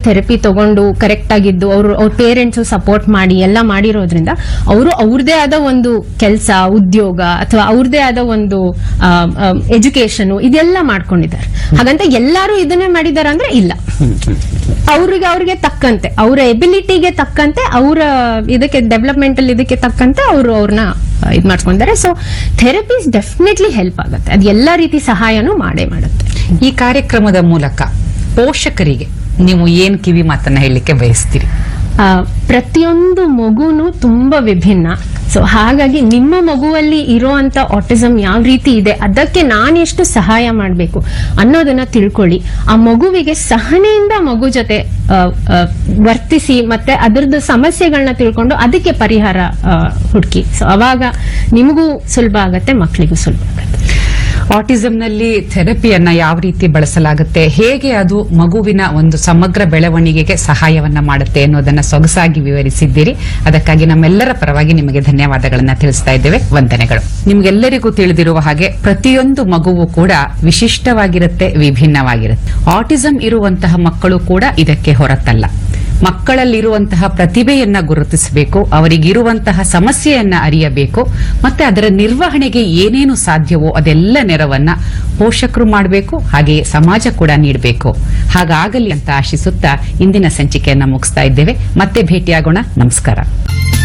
therapy ತಗೊಂಡು correct ಆಗಿದ್ದು ಅವರು ಅವ್ರ ಪೇರೆಂಟ್ಸ್ ಸಪೋರ್ಟ್ ಮಾಡಿ ಎಲ್ಲ ಮಾಡಿರೋದ್ರಿಂದ ಅವರು ಅವ್ರದೇ ಆದ ಒಂದು ಕೆಲಸ ಉದ್ಯೋಗ ಅಥವಾ ಅವ್ರದೇ ಆದ ಒಂದು ಎಜುಕೇಶನ್ ಇದೆಲ್ಲ ಮಾಡ್ಕೊಂಡಿದ್ದಾರೆ ಹಾಗಂತ ಎಲ್ಲರೂ ಇದನ್ನೇ ಮಾಡಿದಾರ ಅಂದ್ರೆ ಇಲ್ಲ ಅವ್ರಿಗೆ ಅವ್ರಿಗೆ ತಕ್ಕಂತೆ ಅವರ ಎಬಿಲಿಟಿಗೆ ತಕ್ಕಂತೆ ಅವರ ಇದಕ್ಕೆ ಡೆವಲಪ್ಮೆಂಟಲ್ ಇದಕ್ಕೆ ತಕ್ಕಂತೆ ಅವರು ಅವ್ರನ್ನ ಇದು ಮಾಡ್ಕೊಂಡಿದ್ದಾರೆ ಸೊ ಥೆರಪೀಸ್ ಡೆಫಿನೆಟ್ಲಿ ಹೆಲ್ಪ್ ಆಗುತ್ತೆ ಅದು ಎಲ್ಲಾ ರೀತಿ ಸಹಾಯನೂ ಮಾಡೇ ಮಾಡುತ್ತೆ ಈ ಕಾರ್ಯಕ್ರಮದ ಮೂಲಕ ಪೋಷಕರಿಗೆ ನೀವು ಏನ್ ಕಿವಿ ಮಾತನ್ನ ಹೇಳಲಿಕ್ಕೆ ಬಯಸ್ತೀರಿ ಆ, ಪ್ರತಿಯೊಂದು ಮಗುನು ತುಂಬಾ ವಿಭಿನ್ನ ಸೊ ಹಾಗಾಗಿ ನಿಮ್ಮ ಮಗುವಲ್ಲಿ ಇರೋಂತ ಆಟಿಸಮ್ ಯಾವ ರೀತಿ ಇದೆ ಅದಕ್ಕೆ ನಾನೆಷ್ಟು ಸಹಾಯ ಮಾಡಬೇಕು ಅನ್ನೋದನ್ನ ತಿಳ್ಕೊಳ್ಳಿ ಆ ಮಗುವಿಗೆ ಸಹನೆಯಿಂದ ಮಗು ಜೊತೆ ಆ, ಆ, ವರ್ತಿಸಿ ಮತ್ತೆ ಅದರದ್ದು ಸಮಸ್ಯೆಗಳನ್ನ ತಿಳ್ಕೊಂಡು ಅದಕ್ಕೆ ಪರಿಹಾರ ಹುಡುಕಿ ಸೊ ಅವಾಗ ನಿಮಗೂ ಸುಲಭ ಆಗತ್ತೆ ಮಕ್ಕಳಿಗೂ ಸುಲಭ ಆಗತ್ತೆ ಆಟಿಸಂ ನಲ್ಲಿ ಥೆರಪಿಯನ್ನ ಯಾವ ರೀತಿ ಬಳಸಲಾಗುತ್ತೆ ಹೇಗೆ ಅದು ಮಗುವಿನ ಒಂದು ಸಮಗ್ರ ಬೆಳವಣಿಗೆಗೆ ಸಹಾಯವನ್ನ ಮಾಡುತ್ತೆ ಅನ್ನೋದನ್ನ ಸೊಗಸಾಗಿ ವಿವರಿಸಿದ್ದೀರಿ ಅದಕ್ಕಾಗಿ ನಮ್ಮೆಲ್ಲರ ಪರವಾಗಿ ನಿಮಗೆ ಧನ್ಯವಾದಗಳನ್ನ ತಿಳಿಸ್ತಾ ಇದ್ದೇವೆ ವಂದನೆಗಳು ನಿಮ್ಗೆಲ್ಲರಿಗೂ ತಿಳಿದಿರುವ ಹಾಗೆ ಪ್ರತಿಯೊಂದು ಮಗುವು ಕೂಡ ವಿಶಿಷ್ಟವಾಗಿರುತ್ತೆ ವಿಭಿನ್ನವಾಗಿರುತ್ತೆ ಆಟಿಸಂ ಇರುವಂತಹ ಮಕ್ಕಳು ಕೂಡ ಇದಕ್ಕೆ ಹೊರತಲ್ಲ ಮಕ್ಕಳಲ್ಲಿರುವಂತಹ ಪ್ರತಿಭೆಯನ್ನ ಗುರುತಿಸಬೇಕು ಅವರಿಗಿರುವಂತಹ ಸಮಸ್ಯೆಯನ್ನ ಅರಿಯಬೇಕು ಮತ್ತೆ ಅದರ ನಿರ್ವಹಣೆಗೆ ಏನೇನು ಸಾಧ್ಯವೋ ಅದೆಲ್ಲ ನೆರವನ್ನ ಪೋಷಕರು ಮಾಡಬೇಕು ಹಾಗೆಯೇ ಸಮಾಜ ಕೂಡ ನೀಡಬೇಕು ಹಾಗಾಗಲಿ ಅಂತ ಆಶಿಸುತ್ತಾ ಇಂದಿನ ಸಂಚಿಕೆಯನ್ನ ಮುಗಿಸ್ತಾ ಇದ್ದೇವೆ ಮತ್ತೆ ಭೇಟಿಯಾಗೋಣ ನಮಸ್ಕಾರ